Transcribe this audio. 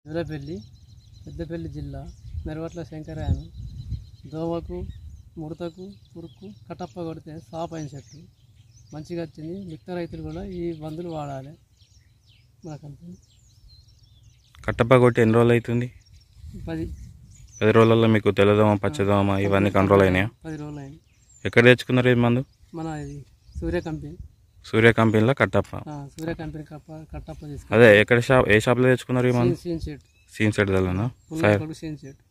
జూలపల్లి పెద్దపల్లి జిల్లా మెరవట్ల శంకరాయను దోమకు ముడతకు పురుకు కటప్ప కొడితే సాప్ అయిన చెట్టు మంచిగా వచ్చింది మిగతా రైతులు కూడా ఈ మందులు వాడాలి మనకంతే కట్టప్ప కొట్టి ఎన్ని రోజులు అవుతుంది పది పది రోజులలో మీకు తెల్లదోమ పచ్చదోమ ఇవన్నీ కంట్రోల్ అయినాయా పది రోజులు అయింది ఎక్కడ తెచ్చుకున్నారు ఈ మందు మన ఇది సూర్య కంపెనీ సూర్య కంపెనీలో కట్టప్ప ఆ, సూర్య కంపెనీ కప్ప కట్టప్ప అదే ఎక్కడ షాప్ ఏ షాప్లో తెచ్చుకున్నారు ఈ మందు తీసుకుని సీన్ షీట్ సీన్ సెట్ దల్లనా పుల్ల ఫైర్ కొడుకు సీన్ షీట్